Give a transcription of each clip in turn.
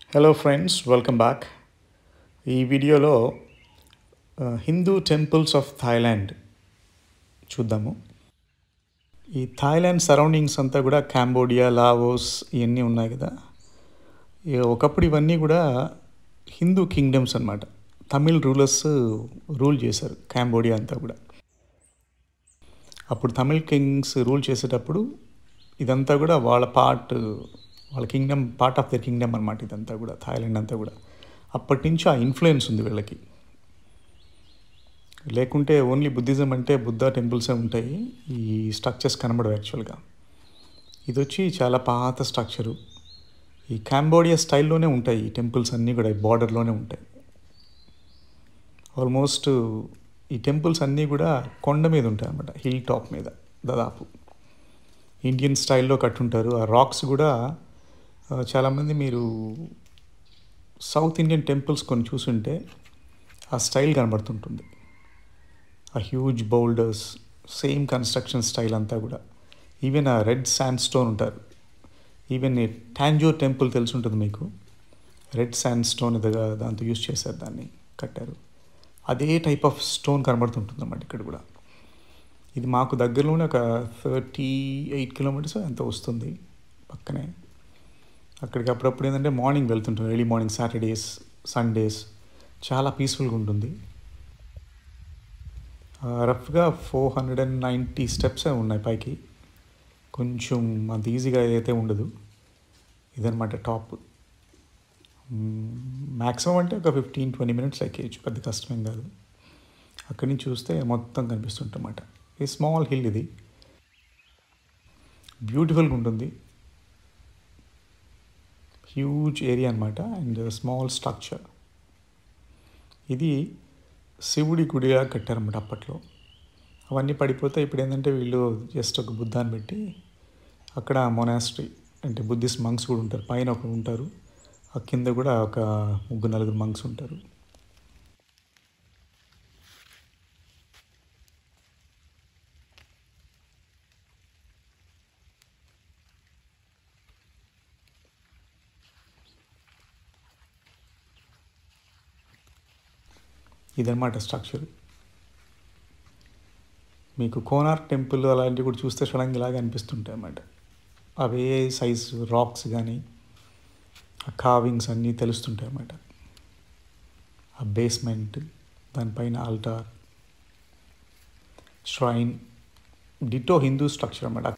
hello friends welcome back ఈ వీడియోలో Hindu temples of Thailand చూద్దాము ఈ థాయిలాండ్ సరౌండింగ్స్ అంతా కూడా కాంబోడియా లావోస్ ఇవన్నీ ఉన్నాయి కదా ఇక ఒకప్పుడు ఇవన్నీ కూడా హిందూ కింగ్డమ్స్ అన్నమాట తమిళ్ రూలర్స్ రూల్ చేశారు కాంబోడియా అంతా కూడా అప్పుడు తమిళ్ కింగ్స్ రూల్ చేసేటప్పుడు ఇదంతా కూడా వాళ్ళ పార్ట్ వాళ్ళ kingdom part of the kingdom అనమాట ఇదంతా కూడా థాయిలాండ్ అంతా కూడా అప్పటి నుంచి ఆ ఇన్ఫ్లుయెన్స్ ఉంది వీళ్ళకి లేకుంటే ఓన్లీ బుద్ధిజం అంటే బుద్ధ టెంపుల్సే ఉంటాయి ఈ స్ట్రక్చర్స్ కనబడవు యాక్చువల్గా ఇది వచ్చి చాలా పాత స్ట్రక్చరు ఈ కాంబోడియా స్టైల్లోనే ఉంటాయి ఈ టెంపుల్స్ అన్నీ కూడా ఈ బార్డర్లోనే ఉంటాయి ఆల్మోస్ట్ ఈ టెంపుల్స్ అన్నీ కూడా కొండ మీద ఉంటాయి అన్నమాట హిల్ టాప్ మీద దాదాపు ఇండియన్ స్టైల్లో కట్టుంటారు ఆ రాక్స్ కూడా ఆ, చాలామంది మీరు సౌత్ ఇండియన్ టెంపుల్స్ కొన్ని చూసుంటే ఆ స్టైల్ కనబడుతుంటుంది ఆ huge boulders same construction style అంతా కూడా ఈవెన్ ఆ రెడ్ శాండ్ స్టోన్ ఉంటారు ఈవెన్ టాంజో టెంపుల్ తెలిసి ఉంటుంది మీకు రెడ్ శాండ్ స్టోన్ ఇదిగా దాంతో యూస్ చేశారు దాన్ని కట్టారు అదే టైప్ ఆఫ్ స్టోన్ కనబడుతుంటుంది అన్నమాట ఇక్కడ కూడా ఇది మాకు దగ్గరలోనే ఒక థర్టీ ఎయిట్ కిలోమీటర్స్ ఎంత వస్తుంది పక్కనే అక్కడికి అప్పుడప్పుడు ఏంటంటే మార్నింగ్ వెళ్తుంటాం ఎర్లీ మార్నింగ్ సాటర్డేస్ సండేస్ చాలా పీస్ఫుల్గా ఉంటుంది రఫ్గా four hundred and ninety steps ఉన్నాయి పైకి కొంచెం అంత ఈజీగా అయితే ఉండదు ఇదనమాట టాప్ మ్యాక్సిమం అంటే ఒక ఫిఫ్టీన్ ట్వంటీ మినిట్స్ ఎక్కేయచ్చు పెద్ద కష్టమేం కాదు అక్కడి నుంచి చూస్తే మొత్తం కనిపిస్తుంటన్నమాట ఈ స్మాల్ హిల్ ఇది బ్యూటిఫుల్గా ఉంటుంది హ్యూజ్ ఏరియా అనమాట అండ్ స్మాల్ స్ట్రక్చర్ ఇది శివుడి గుడిగా కట్టారన్నమాట అప్పట్లో అవన్నీ పడిపోతే ఇప్పుడు ఏంటంటే వీళ్ళు జస్ట్ ఒక బుద్ధాన్ని పెట్టి అక్కడ మొనాస్ట్రీ అంటే బుద్ధిస్ట్ మంక్స్ కూడా ఉంటారు పైన ఒక ఉంటారు ఆ కింద కూడా ఒక ముగ్గురు నలుగురు మంక్స్ ఉంటారు ఇదన్నమాట స్ట్రక్చర్ మీకు కోనార్క్ టెంపుల్ అలాంటివి కూడా చూస్తే సడన్గా ఇలాగే అనిపిస్తుంటాయి అన్నమాట అవే సైజ్ రాక్స్ కానీ ఆ కావింగ్స్ అన్నీ తెలుస్తుంటాయి అన్నమాట ఆ బేస్మెంట్ దానిపైన altar shrine ditto Hindu structure అన్నమాట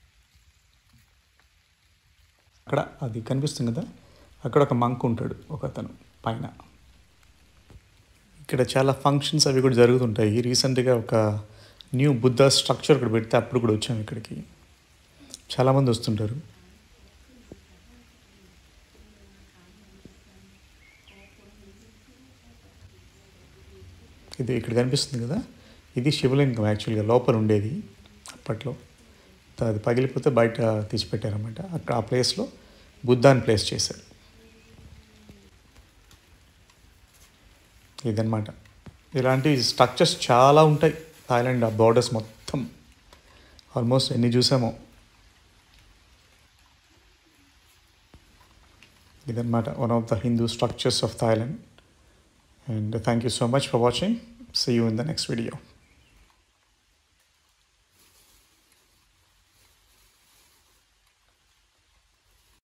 అక్కడ అది కనిపిస్తుంది కదా అక్కడ ఒక మంక్ ఉంటాడు ఒక అతను పైన ఇక్కడ చాలా ఫంక్షన్స్ అవి కూడా జరుగుతుంటాయి రీసెంట్గా ఒక న్యూ బుద్ధ స్ట్రక్చర్ ఇక్కడ పెడితే అప్పుడు కూడా వచ్చాము ఇక్కడికి చాలామంది వస్తుంటారు ఇది ఇక్కడ కనిపిస్తుంది కదా ఇది శివలింగం యాక్చువల్గా లోపల ఉండేది అప్పట్లో అది పగిలిపోతే బయట తీసిపెట్టారన్నమాట అక్కడ ఆ ప్లేస్లో బుద్ధాన్ని ప్లేస్ చేశారు ఇదన్నమాట ఇలాంటి స్ట్రక్చర్స్ చాలా ఉంటాయి థాయిలాండ్ ఆ బార్డర్స్ మొత్తం ఆల్మోస్ట్ ఎన్ని చూసామో ఇదన్నమాట one of the Hindu structures of Thailand and thank you so much for watching see you in the next video